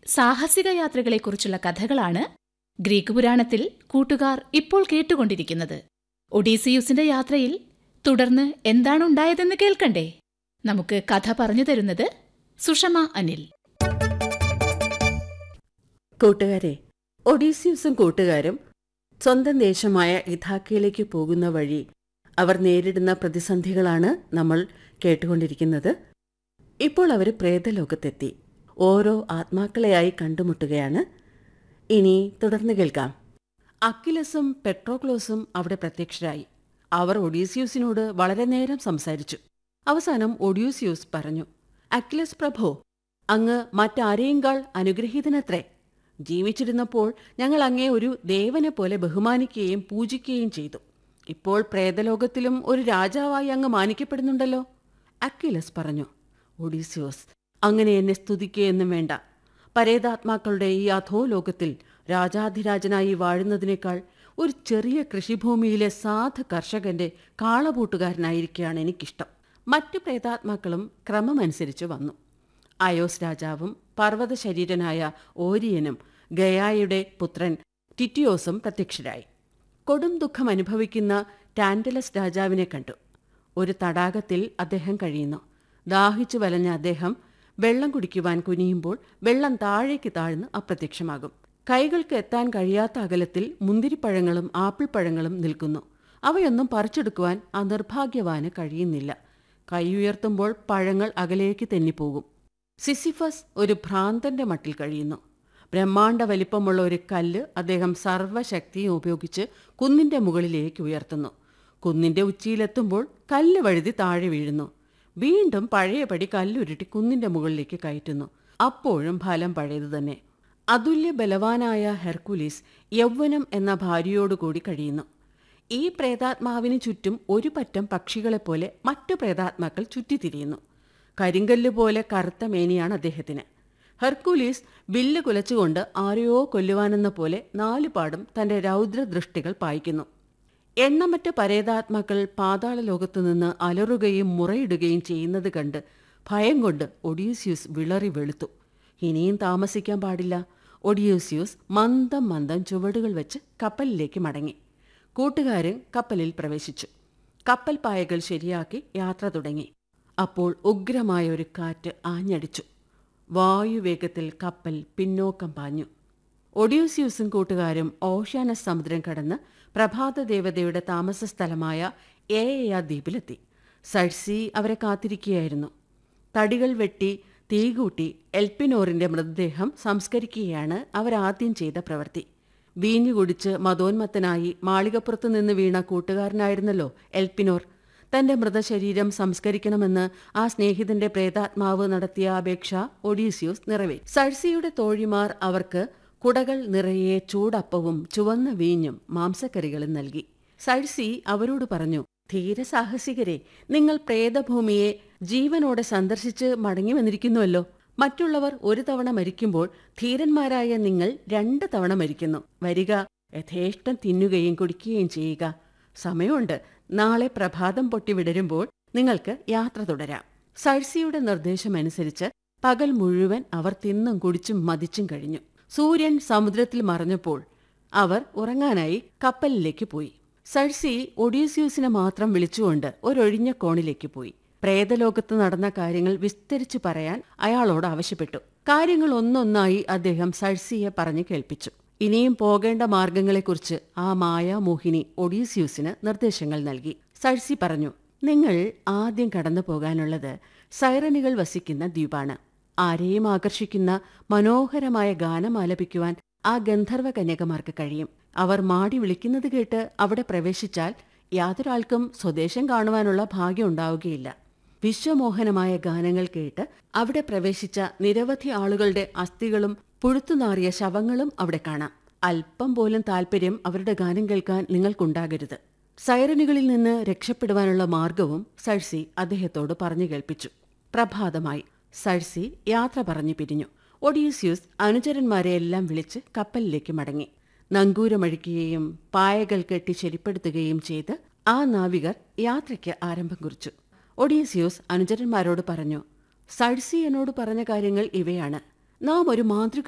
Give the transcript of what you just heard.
സാഹസിക യാത്രകളെക്കുറിച്ചുള്ള കഥകളാണ് ഗ്രീക്ക് പുരാണത്തിൽ കൂട്ടുകാർ ഇപ്പോൾ കേട്ടുകൊണ്ടിരിക്കുന്നത് ഒഡീസിയൂസിന്റെ യാത്രയിൽ തുടർന്ന് എന്താണുണ്ടായതെന്ന് കേൾക്കണ്ടേ നമുക്ക് കഥ പറഞ്ഞു തരുന്നത് സുഷമ അനിൽ കൂട്ടുകാരെ ഒഡീസിയസും കൂട്ടുകാരും സ്വന്തം ദേശമായ ഇഥാക്കയിലേക്ക് പോകുന്ന വഴി അവർ നേരിടുന്ന പ്രതിസന്ധികളാണ് നമ്മൾ കേട്ടുകൊണ്ടിരിക്കുന്നത് ഇപ്പോൾ അവർ പ്രേതലോകത്തെത്തി ഓരോ ആത്മാക്കളെയായി കണ്ടുമുട്ടുകയാണ് ഇനി തുടർന്ന് കേൾക്കാം അക്കിലസും പെട്രോക്ലോസും അവിടെ പ്രത്യക്ഷരായി അവർ ഒഡീസിയൂസിനോട് വളരെ നേരം സംസാരിച്ചു അവസാനം ഒഡീസിയൂസ് പറഞ്ഞു അക്കിലസ് പ്രഭോ അങ്ങ് മറ്റാരെയുംകാൾ അനുഗ്രഹീതനത്രേ ജീവിച്ചിരുന്നപ്പോൾ ഞങ്ങൾ അങ്ങേ ഒരു ദേവനെ പോലെ ബഹുമാനിക്കുകയും പൂജിക്കുകയും ചെയ്തു ഇപ്പോൾ പ്രേതലോകത്തിലും ഒരു രാജാവായി അങ്ങ് മാനിക്കപ്പെടുന്നുണ്ടല്ലോ അക്കിലസ് പറഞ്ഞു ഒഡീസിയോസ് അങ്ങനെ എന്നെ സ്തുതിക്കുകയൊന്നും വേണ്ട പരേതാത്മാക്കളുടെ ഈ അധോലോകത്തിൽ രാജാധിരാജനായി വാഴുന്നതിനേക്കാൾ ഒരു ചെറിയ കൃഷിഭൂമിയിലെ സാധു കർഷകന്റെ കാളപൂട്ടുകാരനായിരിക്കുകയാണ് എനിക്കിഷ്ടം മറ്റു പ്രേതാത്മാക്കളും ക്രമമനുസരിച്ച് വന്നു അയോസ് രാജാവും പർവ്വത ശരീരനായ ഓരിയനും ഗയായുടെ പുത്രൻ ടിറ്റിയോസും പ്രത്യക്ഷരായി കൊടും ദുഃഖം അനുഭവിക്കുന്ന ടാൻഡലസ് രാജാവിനെ കണ്ടു ഒരു തടാകത്തിൽ അദ്ദേഹം കഴിയുന്നു ദാഹിച്ചു വലഞ്ഞ അദ്ദേഹം വെള്ളം കുടിക്കുവാൻ കുനിയുമ്പോൾ വെള്ളം താഴേക്ക് താഴ്ന്ന് അപ്രത്യക്ഷമാകും കൈകൾക്ക് എത്താൻ കഴിയാത്ത അകലത്തിൽ മുന്തിരിപ്പഴങ്ങളും ആപ്പിൾ പഴങ്ങളും നിൽക്കുന്നു അവയൊന്നും പറിച്ചെടുക്കുവാൻ ആ നിർഭാഗ്യവാന് കഴിയുന്നില്ല കൈ ഉയർത്തുമ്പോൾ പഴങ്ങൾ അകലേക്ക് തെന്നിപ്പോകും സിസിഫസ് ഒരു ഭ്രാന്തന്റെ മട്ടിൽ കഴിയുന്നു ബ്രഹ്മാണ്ഡ വലിപ്പമുള്ള ഒരു കല്ല് അദ്ദേഹം സർവ്വശക്തിയും ഉപയോഗിച്ച് കുന്നിന്റെ മുകളിലേക്ക് ഉയർത്തുന്നു കുന്നിന്റെ ഉച്ചിയിലെത്തുമ്പോൾ കല്ല് വഴുതി താഴെ വീഴുന്നു വീണ്ടും പഴയപടി കല്ലുരുട്ടി കുന്നിന്റെ മുകളിലേക്ക് കയറ്റുന്നു അപ്പോഴും ഫലം പഴയത് തന്നെ അതുല്യ ബലവാനായ ഹെർക്കുലീസ് യൗവനം എന്ന ഭാര്യയോടുകൂടി കഴിയുന്നു ഈ പ്രേതാത്മാവിന് ചുറ്റും ഒരു പറ്റം പക്ഷികളെപ്പോലെ മറ്റു പ്രേതാത്മാക്കൾ ചുറ്റിത്തിരിയുന്നു കരിങ്കല്ല് പോലെ കറുത്ത മേനിയാണ് അദ്ദേഹത്തിന് ഹെർക്കുലീസ് വില്ല് കുലച്ചുകൊണ്ട് ആരെയോ കൊല്ലുവാനെന്ന പോലെ നാലുപാടും തന്റെ രൗദ്രദൃഷ്ടികൾ പായിക്കുന്നു എണ്ണമറ്റ പരേതാത്മാക്കൾ പാതാള ലോകത്തുനിന്ന് അലറുകയും മുറയിടുകയും ചെയ്യുന്നത് കണ്ട് ഭയം കൊണ്ട് ഒഡീസ്യൂസ് വിളറി വെളുത്തു ഇനിയും താമസിക്കാൻ പാടില്ല ഒഡിയൂസ്യൂസ് മന്ദം മന്ദം ചുവടുകൾ വെച്ച് കപ്പലിലേക്ക് മടങ്ങി കൂട്ടുകാരൻ കപ്പലിൽ പ്രവേശിച്ചു കപ്പൽ പായകൾ ശരിയാക്കി യാത്ര തുടങ്ങി അപ്പോൾ ഉഗ്രമായ ഒരു കാറ്റ് ആഞ്ഞടിച്ചു വായുവേഗത്തിൽ കപ്പൽ പിന്നോക്കം പാഞ്ഞു ഒഡ്യൂസ്യൂസും കൂട്ടുകാരും ഓഷ്യാന സമുദ്രം കടന്ന് പ്രഭാത ദേവതയുടെ താമസ സ്ഥലമായ ഏയ ദ്വീപിലെത്തി സഴ്സി അവരെ കാത്തിരിക്കുകയായിരുന്നു തടികൾ വെട്ടി തീകൂട്ടി എൽപ്പിനോറിന്റെ മൃതദേഹം സംസ്കരിക്കുകയാണ് അവരാദ്യം ചെയ്ത പ്രവൃത്തി വീഞ്ഞു കുടിച്ച് മതോന്മത്തനായി മാളികപ്പുറത്ത് നിന്ന് വീണ കൂട്ടുകാരനായിരുന്നല്ലോ എൽപ്പിനോർ തന്റെ മൃതശരീരം സംസ്കരിക്കണമെന്ന് ആ സ്നേഹിതന്റെ പ്രേതാത്മാവ് നടത്തിയ അപേക്ഷ ഒഡീസ്യൂസ് നിറവേറ്റി സഴ്സിയുടെ തോഴിമാർ അവർക്ക് കുടകൾ നിറയെ ചൂടപ്പവും ചുവന്ന വീഞ്ഞും മാംസക്കറികളും നൽകി സഴ്സി അവരോട് പറഞ്ഞു ധീരസാഹസികരെ നിങ്ങൾ പ്രേതഭൂമിയെ ജീവനോടെ സന്ദർശിച്ച് മടങ്ങി വന്നിരിക്കുന്നുവല്ലോ മറ്റുള്ളവർ ഒരു തവണ മരിക്കുമ്പോൾ ധീരന്മാരായ നിങ്ങൾ രണ്ട് തവണ മരിക്കുന്നു വരിക യഥേഷ്ടം തിന്നുകയും കുടിക്കുകയും ചെയ്യുക സമയമുണ്ട് നാളെ പ്രഭാതം പൊട്ടി വിടരുമ്പോൾ നിങ്ങൾക്ക് യാത്ര തുടരാം സഴ്സിയുടെ നിർദ്ദേശമനുസരിച്ച് പകൽ മുഴുവൻ അവർ തിന്നും കുടിച്ചും മതിച്ചും കഴിഞ്ഞു സൂര്യൻ സമുദ്രത്തിൽ മറഞ്ഞപ്പോൾ അവർ ഉറങ്ങാനായി കപ്പലിലേക്ക് പോയി സഴ്സി ഒഡീസ്യൂസിനെ മാത്രം വിളിച്ചുകൊണ്ട് ഒരൊഴിഞ്ഞ കോണിലേക്ക് പോയി പ്രേതലോകത്ത് നടന്ന കാര്യങ്ങൾ വിസ്തരിച്ചു പറയാൻ അയാളോട് ആവശ്യപ്പെട്ടു കാര്യങ്ങൾ ഒന്നൊന്നായി അദ്ദേഹം സഴ്സിയെ പറഞ്ഞു കേൾപ്പിച്ചു ഇനിയും പോകേണ്ട മാർഗങ്ങളെക്കുറിച്ച് ആ മായാമോഹിനി ഒഡീസ്യൂസിന് നിർദ്ദേശങ്ങൾ നൽകി സഴ്സി പറഞ്ഞു നിങ്ങൾ ആദ്യം കടന്നു പോകാനുള്ളത് സൈറനുകൾ വസിക്കുന്ന ദ്വീപാണ് ആരെയും ആകർഷിക്കുന്ന മനോഹരമായ ഗാനം ആലപിക്കുവാൻ ആ ഗന്ധർവ കന്യകമാർക്ക് കഴിയും അവർ മാടി വിളിക്കുന്നത് കേട്ട് അവിടെ പ്രവേശിച്ചാൽ യാതൊരാൾക്കും സ്വദേശം കാണുവാനുള്ള ഭാഗ്യം ഉണ്ടാവുകയില്ല വിശ്വമോഹനമായ ഗാനങ്ങൾ കേട്ട് അവിടെ പ്രവേശിച്ച നിരവധി ആളുകളുടെ അസ്ഥികളും പുഴുത്തുനാറിയ ശവങ്ങളും അവിടെ കാണാം അല്പം പോലും താല്പര്യം അവരുടെ ഗാനം കേൾക്കാൻ നിങ്ങൾക്കുണ്ടാകരുത് സൈറനുകളിൽ നിന്ന് രക്ഷപ്പെടുവാനുള്ള മാർഗവും സഴ്സി അദ്ദേഹത്തോട് പറഞ്ഞു കേൾപ്പിച്ചു പ്രഭാതമായി സഴ്സി യാത്ര പറഞ്ഞു പിരിഞ്ഞു ഒഡീസ്യൂസ് അനുചരന്മാരെ എല്ലാം വിളിച്ച് കപ്പലിലേക്ക് മടങ്ങി നങ്കൂരമഴിക്കുകയും പായകൾ കെട്ടി ശരിപ്പെടുത്തുകയും ചെയ്ത് ആ നാവികർ യാത്രയ്ക്ക് ആരംഭം കുറിച്ചു ഒഡീസിയോസ് അനുചരന്മാരോട് പറഞ്ഞു സഴ്സി എന്നോട് പറഞ്ഞ കാര്യങ്ങൾ ഇവയാണ് നാം ഒരു മാതൃക